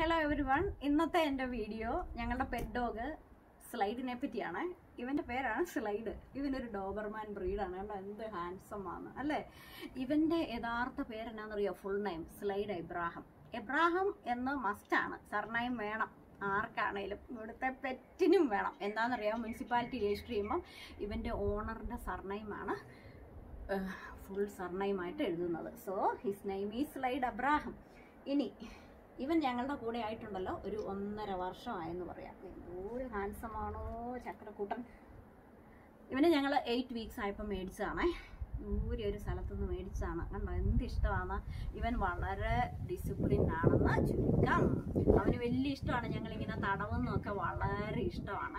Hello every one ഇന്നത്തെ എൻ്റെ video ഞങ്ങളുടെ പെറ്റ് ഡോഗ് സ്ലൈഡിനെ പറ്റിയാണ് ഇവന്റെ പേരാണ് സ്ലൈഡ് ഇവനൊരു ഡോബർമാൻ ബ്രീഡാണ് കണ്ടോ എന്ത് ഹാൻസം ആണ് അല്ലേ ഇവന്റെ യഥാർത്ഥ പേര് എന്നാണെന്നറിയോ full name slide Abraham Abraham എന്ന് മസ്റ്റാണ് സർനെയിം വേണം ആർക്കാണേലും ഇവിടുത്തെ പെറ്റിനും വേണം എന്താണെന്നറിയാം മുനിസിപ്പാലിറ്റി രജിസ്റ്റർ ചെയ്യുമ്പം ഇവന്റെ ഓണറിന്റെ സർനെയിമാണ് ഫുൾ സർനെയിമായിട്ട് എഴുതുന്നത് സോ ഹിസ് നെയിം ഈ സ്ലൈഡ് അബ്രാഹം ഇനി ഇവൻ ഞങ്ങളുടെ കൂടെ ആയിട്ടുണ്ടല്ലോ ഒരു ഒന്നര വർഷമായെന്ന് പറയാം എന്തോരു ഹാൻസമാണോ ചക്രക്കൂട്ടൻ ഇവനെ ഞങ്ങൾ എയ്റ്റ് വീക്സ് ആയപ്പോൾ മേടിച്ചതാണേ ദൂരെ ഒരു സ്ഥലത്തുനിന്ന് മേടിച്ചതാണ് കണ്ടോ എന്ത് ഇഷ്ടമാണ് ഇവൻ വളരെ ഡിസിപ്ലിൻ ആണെന്ന് ചുരുക്കം അവന് വലിയ ഇഷ്ടമാണ് ഞങ്ങളിങ്ങനെ തടവുന്നതൊക്കെ വളരെ ഇഷ്ടമാണ്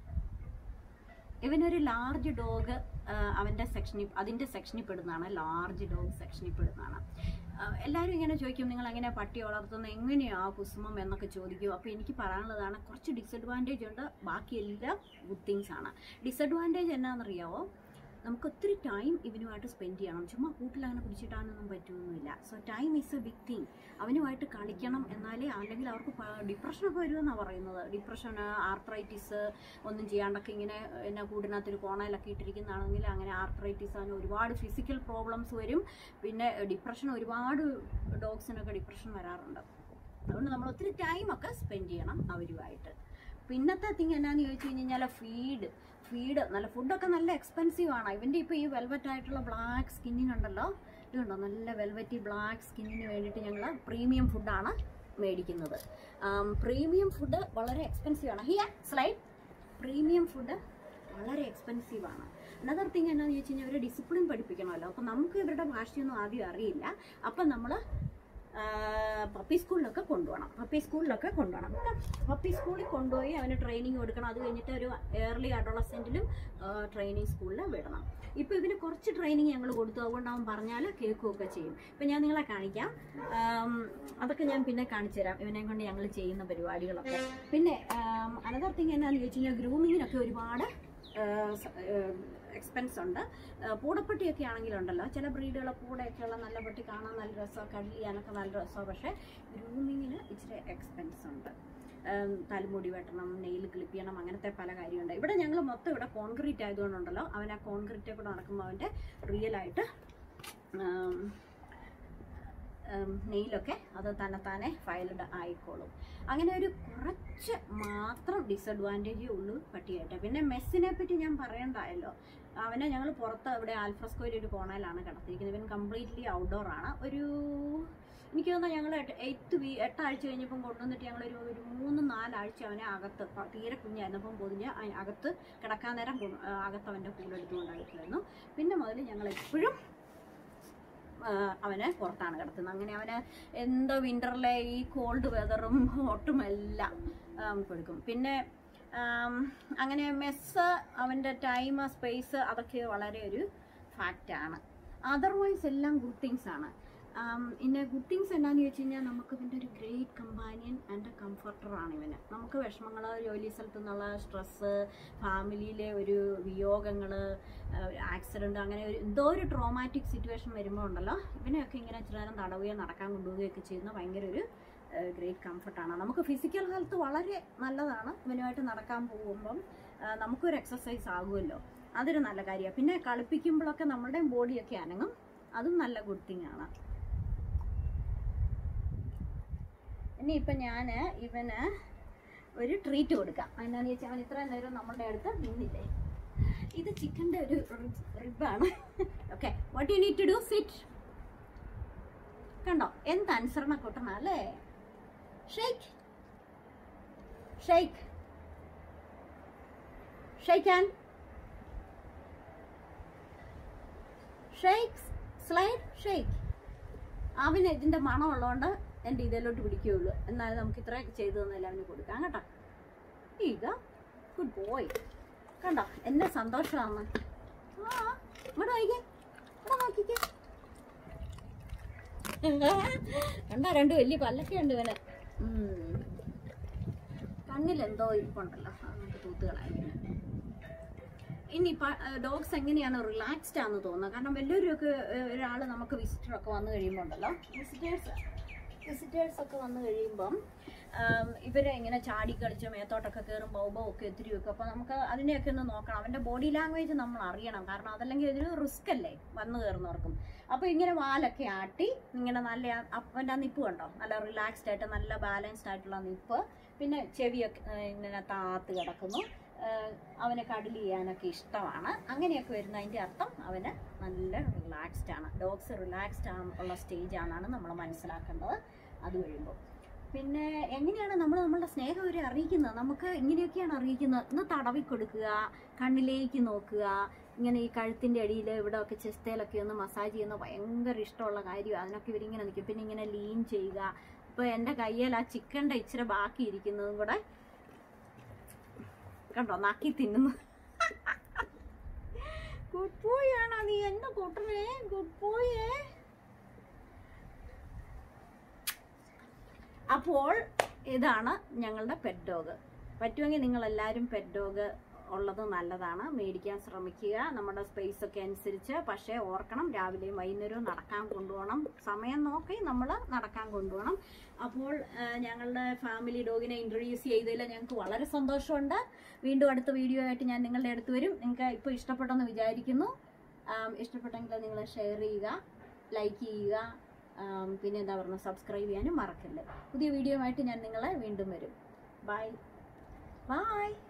ഇവനൊരു ലാർജ് ഡോഗ് അവൻ്റെ സെക്ഷനിൽ അതിൻ്റെ സെക്ഷനിൽ പെടുന്നതാണ് ലാർജ് ഡോഗ് സെക്ഷനിൽ പെടുന്നതാണ് ആഹ് എല്ലാവരും ഇങ്ങനെ ചോദിക്കും നിങ്ങൾ എങ്ങനെ പട്ടി വളർത്തുന്നത് എങ്ങനെയാ കുസുമം എന്നൊക്കെ ചോദിക്കും അപ്പോൾ എനിക്ക് പറയാനുള്ളതാണ് കുറച്ച് ഡിസഡ്വാൻറ്റേജ് ഉണ്ട് ബാക്കിയെല്ലാം ഗുഡ് തിങ്സ് ആണ് ഡിസഡ്വാൻറ്റേജ് എന്നാണെന്നറിയാവോ നമുക്ക് ഒത്തിരി ടൈം ഇവനുമായിട്ട് സ്പെൻഡ് ചെയ്യണം ചുമ്മാ കൂട്ടിൽ അങ്ങനെ പിടിച്ചിട്ടാനൊന്നും പറ്റുമൊന്നുമില്ല so time is a big thing അവനുമായിട്ട് കളിക്കണം എന്നാലേ അല്ലെങ്കിൽ അവർക്ക് ഡിപ്രഷനൊക്കെ വരുമെന്നാണ് പറയുന്നത് ഡിപ്രഷൻ ആർത്രൈറ്റിസ് ഒന്നും ചെയ്യാണ്ടൊക്കെ ഇങ്ങനെ എന്നാ കൂടിനകത്തൊരു കോണയിലൊക്കെ ഇട്ടിരിക്കുന്നതാണെങ്കിൽ അങ്ങനെ ആർത്രൈറ്റിസ് അങ്ങനെ ഒരുപാട് ഫിസിക്കൽ പ്രോബ്ലംസ് വരും പിന്നെ ഡിപ്രഷൻ ഒരുപാട് ഡോഗ്സിനൊക്കെ ഡിപ്രഷൻ വരാറുണ്ട് അതുകൊണ്ട് നമ്മൾ ഒത്തിരി ടൈമൊക്കെ സ്പെൻഡ് ചെയ്യണം അവരുമായിട്ട് പിന്നത്തെ തിങ് എന്നാന്ന് ചോദിച്ചു കഴിഞ്ഞാൽ ഫീഡ് ഫീഡ് നല്ല ഫുഡൊക്കെ നല്ല എക്സ്പെൻസീവ് ആണ് ഇവൻ്റെ ഇപ്പോൾ ഈ വെൽവെറ്റ് ആയിട്ടുള്ള ബ്ലാക്ക് സ്കിന്നിനുണ്ടല്ലോ ഇതുണ്ടോ നല്ല വെൽവെറ്റി ബ്ലാക്ക് സ്കിന്നിന് വേണ്ടിയിട്ട് ഞങ്ങൾ പ്രീമിയം ഫുഡാണ് മേടിക്കുന്നത് പ്രീമിയം ഫുഡ് വളരെ എക്സ്പെൻസീവ് ആണ് ഹിയ സ്ലൈഡ് പ്രീമിയം ഫുഡ് വളരെ എക്സ്പെൻസീവ് ആണ് അനദർ തിങ് എന്നാന്ന് ചോദിച്ചു കഴിഞ്ഞാൽ അവരെ ഡിസിപ്ലിൻ പഠിപ്പിക്കണമല്ലോ അപ്പം നമുക്ക് ഇവരുടെ ഭാഷയൊന്നും ആദ്യം അറിയില്ല അപ്പം നമ്മൾ പപ്പി സ്കൂളിലൊക്കെ കൊണ്ടുപോകണം പപ്പി സ്കൂളിലൊക്കെ കൊണ്ടുപോകണം പപ്പി സ്കൂളിൽ കൊണ്ടുപോയി അവന് ട്രെയിനിങ് കൊടുക്കണം അത് കഴിഞ്ഞിട്ട് ഒരു ഏർലി അഡോളസെൻറ്റിലും ട്രെയിനിങ് സ്കൂളിൽ വിടണം ഇപ്പോൾ ഇതിന് കുറച്ച് ട്രെയിനിങ് ഞങ്ങൾ കൊടുത്തു അതുകൊണ്ട് അവൻ പറഞ്ഞാൽ കേൾക്കുകയൊക്കെ ചെയ്യും ഇപ്പം ഞാൻ നിങ്ങളെ കാണിക്കാം ആം, അതൊക്കെ ഞാൻ പിന്നെ കാണിച്ചു തരാം ഇവനെ കൊണ്ട് ഞങ്ങൾ ചെയ്യുന്ന പരിപാടികളൊക്കെ പിന്നെ അനദർ തിങ് എന്നാന്ന് ചോദിച്ചു കഴിഞ്ഞാൽ ഗ്രൂമിങ്ങിനൊക്കെ ഒരുപാട് എക്സ്പെൻസ് ഉണ്ട് ആ, പൂടപ്പട്ടിയൊക്കെ ആണെങ്കിലുണ്ടല്ലോ ചില ബ്രീഡുകളെ പൂടയൊക്കെയുള്ള നല്ല പട്ടി കാണാൻ നല്ല രസമാണ് കടി ചെയ്യാനൊക്കെ നല്ല രസമാണ് പക്ഷേ ഗ്രൂമിങ്ങിന് ഇച്ചിരി എക്സ്പെൻസ് ഉണ്ട് ഉം, തലമുടി വെട്ടണം നെയിൽ ക്ലിപ്പ് ചെയ്യണം അങ്ങനത്തെ പല കാര്യമുണ്ട് ഇവിടെ ഞങ്ങൾ മൊത്തം ഇവിടെ കോൺക്രീറ്റ് ആയതുകൊണ്ടുണ്ടല്ലോ അവൻ ആ കോൺക്രീറ്റ് കൂടെ നടക്കുമ്പോൾ അവൻ്റെ റിയലായിട്ട് നെയിലൊക്കെ അത് തന്നെത്താനെ ഫയൽഡ് ആയിക്കോളും അങ്ങനെ ഒരു കുറച്ച് മാത്രം ഡിസഡ്വാൻറ്റേജേ ഉള്ളൂ പട്ടിയായിട്ട് പിന്നെ മെസ്സിനെ പറ്റി ഞാൻ പറയണ്ടായല്ലോ അവനെ ഞങ്ങൾ പുറത്ത് ഇവിടെ ആൽഫ്രസ്കോയിൽ ഒരു കോണയിലാണ് കിടത്തിയിരിക്കുന്നത് ഇവൻ കംപ്ലീറ്റ്ലി ഔട്ട്ഡോർ ആണ് ഒരു എനിക്ക് തോന്നുന്നു ഞങ്ങൾ എയ്ത്ത് വീ എട്ടാഴ്ച കഴിഞ്ഞപ്പം കൊണ്ടുവന്നിട്ട് ഞങ്ങൾ ഒരു ഒരു മൂന്ന് നാലാഴ്ച അവനെ അകത്ത് പ- തീരെ കുഞ്ഞായിരുന്നപ്പം പൊതിഞ്ഞ് അ- അകത്ത് കിടക്കാൻ നേരം കൊ- ആ, അകത്ത് അവൻ്റെ കൂടെടുത്തുകൊണ്ടായിരിക്കുമായിരുന്നു പിന്നെ മുതൽ ഞങ്ങൾ എപ്പോഴും ആ, അവനെ പുറത്താണ് കിടത്തുന്നത് അങ്ങനെ അവന് എന്തോ വിൻ്ററിലെ ഈ കോൾഡ് വെതറും ഹോട്ടും എല്ലാം ആം, കൊടുക്കും പിന്നെ ആം, അങ്ങനെ മെസ്സ് അവൻ്റെ ടൈം സ്പേസ് അതൊക്കെ വളരെ ഒരു ഫാക്റ്റാണ് അതർവൈസ് എല്ലാം ഗുഡ് തിങ്സ് ആണ് പിന്നെ ഗുഡ് തിങ്സ് എന്നാന്ന് ചോദിച്ചു കഴിഞ്ഞാൽ നമുക്ക് ഇവൻ്റെ ഒരു ഗ്രേറ്റ് കമ്പാനിയൻ ആൻഡ് കംഫർട്ടറാണ് ഇവന് നമുക്ക് വിഷമങ്ങൾ ജോലി സ്ഥലത്തു നിന്നുള്ള സ്ട്രെസ്സ് ഫാമിലിയിലെ ഒരു വിയോഗങ്ങൾ ആക്സിഡൻറ്റ് അങ്ങനെ ഒരു എന്തോ ഒരു ട്രോമാറ്റിക് സിറ്റുവേഷൻ വരുമ്പോൾ ഉണ്ടല്ലോ ഇവനെയൊക്കെ ഇങ്ങനെ ഇച്ചിരി നേരം തടവുകയോ നടക്കാൻ കൊണ്ടുപോവുകയൊക്കെ ചെയ്യുന്ന ഭയങ്കര ഒരു ഗ്രേറ്റ് കംഫർട്ടാണ് നമുക്ക് ഫിസിക്കൽ ഹെൽത്ത് വളരെ നല്ലതാണ് ഇവനുമായിട്ട് നടക്കാൻ പോകുമ്പം ആ, നമുക്കൊരു എക്സസൈസ് ആകുമല്ലോ അതൊരു നല്ല കാര്യമാണ് പിന്നെ കളിപ്പിക്കുമ്പോഴൊക്കെ നമ്മളുടെയും ബോഡിയൊക്കെ അനങ്ങും അതും നല്ല ഗുഡ് തിങ് ആണ് ഇനിയിപ്പം ഞാൻ ഇവന് ഒരു ട്രീറ്റ് കൊടുക്കാം എന്നാന്ന് വെച്ചാൽ അവൻ ഇത്രയും നേരം നമ്മളുടെ അടുത്ത് നിന്നില്ലേ ഇത് ചിക്കൻ്റെ ഒരു റിബാണ് okay what you need to do sit കണ്ടോ എന്ത് അനുസരണ കൂട്ടണ അല്ലേ ഷെയ്ക്ക് ഷെയ്ക്ക് ഷെയ്ക്കാൻ ഷെയ്ക്ക് സ്ലൈഡ് ഷെയ്ക്ക് അവന് ഇതിൻ്റെ മണം ഉള്ളതുകൊണ്ട് എൻ്റെ ഇതിലോട്ട് പിടിക്കുകയുള്ളൂ എന്നാലും നമുക്ക് ഇത്ര ചെയ്തു തന്നില്ല അവന് കൊടുക്കാം കേട്ടോ ഈക ഗുഡ് ബോയ് കണ്ടോ എന്നെ സന്തോഷമാണ് ആ ഇവിടെ നോക്കിക്കേ ഇവിടെ നോക്കിക്കേ കണ്ടോ രണ്ട് വലിയ പല്ലൊക്കെ ഉണ്ട് ഇവന് ഉം. കണ്ണിലെന്തോ ഇരിപ്പുണ്ടല്ലോ അത് നമുക്ക് തൂത്തുകളായിരിക്കും ഇനി ഡോഗ്സ് എങ്ങനെയാണ് റിലാക്സ്ഡ് ആണെന്ന് തോന്നുന്നത് കാരണം വലിയൊരു ഒരാൾ നമുക്ക് വിസിറ്റർ ഒക്കെ വന്നു കഴിയുമ്പോൾ ഉണ്ടല്ലോ വിസിറ്റേഴ്സ് വിസിറ്റേഴ്സ് ഒക്കെ വന്നു കഴിയുമ്പം ആം, ഇവരെ ഇങ്ങനെ ചാടി കളിച്ച് മേത്തോട്ടൊക്കെ കയറും ബൗബോ ഒക്കെ എത്തിരി വെക്കും അപ്പോൾ നമുക്ക് അതിനെയൊക്കെ ഒന്ന് നോക്കണം അവൻ്റെ ബോഡി ലാംഗ്വേജ് നമ്മൾ അറിയണം കാരണം അതല്ലെങ്കിൽ ഇതൊരു റിസ്ക് അല്ലേ വന്നു കയറുന്നവർക്കും അപ്പോൾ ഇങ്ങനെ വാലൊക്കെ ആട്ടി ഇങ്ങനെ നല്ല അവൻ്റെ ആ നിപ്പ് കണ്ടോ നല്ല റിലാക്സ്ഡ് ആയിട്ട് നല്ല ബാലൻസ്ഡ് ആയിട്ടുള്ള നിപ്പ് പിന്നെ ചെവിയൊക്കെ ആ, ഇങ്ങനെ താത്ത് കിടക്കുന്നു ആ, അവനെ കടിൽ ചെയ്യാനൊക്കെ ഇഷ്ടമാണ് അങ്ങനെയൊക്കെ വരുന്നതിൻ്റെ അർത്ഥം അവന് നല്ല റിലാക്സ്ഡ് ആണ് ഡോഗ്സ് റിലാക്സ്ഡ് ആണ് ഉള്ള സ്റ്റേജ് ആണെന്നാണ് നമ്മൾ മനസ്സിലാക്കേണ്ടത് അത് കഴിയുമ്പോൾ പിന്നെ എങ്ങനെയാണ് നമ്മൾ നമ്മളുടെ സ്നേഹം അവരെ അറിയിക്കുന്നത് നമുക്ക് ഇങ്ങനെയൊക്കെയാണ് അറിയിക്കുന്നത് ഒന്ന് തടവി കൊടുക്കുക കണ്ണിലേക്ക് നോക്കുക ഇങ്ങനെ ഈ കഴുത്തിൻ്റെ അടിയിൽ ഇവിടെ ഒക്കെ ചെസ്റ്റയിലൊക്കെ ഒന്ന് മസാജ് ചെയ്യുന്ന ഭയങ്കര ഇഷ്ടമുള്ള കാര്യമാണ് അതിനൊക്കെ ഇവരിങ്ങനെ നിൽക്കും പിന്നെ ഇങ്ങനെ ലീൻ ചെയ്യുക ഇപ്പോൾ എൻ്റെ കയ്യിൽ ആ ചിക്കൻ്റെ ഇച്ചിരി ബാക്കി ഇരിക്കുന്നതും കൂടെ കണ്ടോ നാക്കി തിന്നുന്നു ഗുഡ് ബോയ് ആണോ നീ എന്നെ കൂട്ടണേ ഗുഡ് ബോയേ അപ്പോൾ ഇതാണ് ഞങ്ങളുടെ പെറ്റ് ഡോഗ് പറ്റുമെങ്കിൽ നിങ്ങൾ എല്ലാവരും പെറ്റ് ഡോഗ് ഉള്ളത് നല്ലതാണ് മേടിക്കാൻ ശ്രമിക്കുക നമ്മുടെ സ്പേസ് ഒക്കെ അനുസരിച്ച് പക്ഷേ ഓർക്കണം രാവിലെയും വൈകുന്നേരവും നടക്കാൻ കൊണ്ടുപോകണം സമയം നോക്കി നമ്മൾ നടക്കാൻ കൊണ്ടുപോകണം അപ്പോൾ ആ, ഞങ്ങളുടെ ഫാമിലി ഡോഗിനെ ഇൻട്രൊഡ്യൂസ് ചെയ്തതിൽ ഞങ്ങൾക്ക് വളരെ സന്തോഷമുണ്ട് വീണ്ടും അടുത്ത വീഡിയോ ആയിട്ട് ഞാൻ നിങ്ങളുടെ അടുത്ത് വരും നിങ്ങൾക്ക് ഇപ്പോൾ ഇഷ്ടപ്പെട്ടെന്ന് വിചാരിക്കുന്നു ആം, ഇഷ്ടപ്പെട്ടെങ്കിൽ നിങ്ങൾ ഷെയർ ചെയ്യുക ലൈക്ക് ചെയ്യുക ആം, പിന്നെ എന്താ പറയുക സബ്സ്ക്രൈബ് ചെയ്യാനും മറക്കല്ലേ പുതിയ വീഡിയോ ആയിട്ട് ഞാൻ നിങ്ങളെ വീണ്ടും വരും ബൈ ബൈ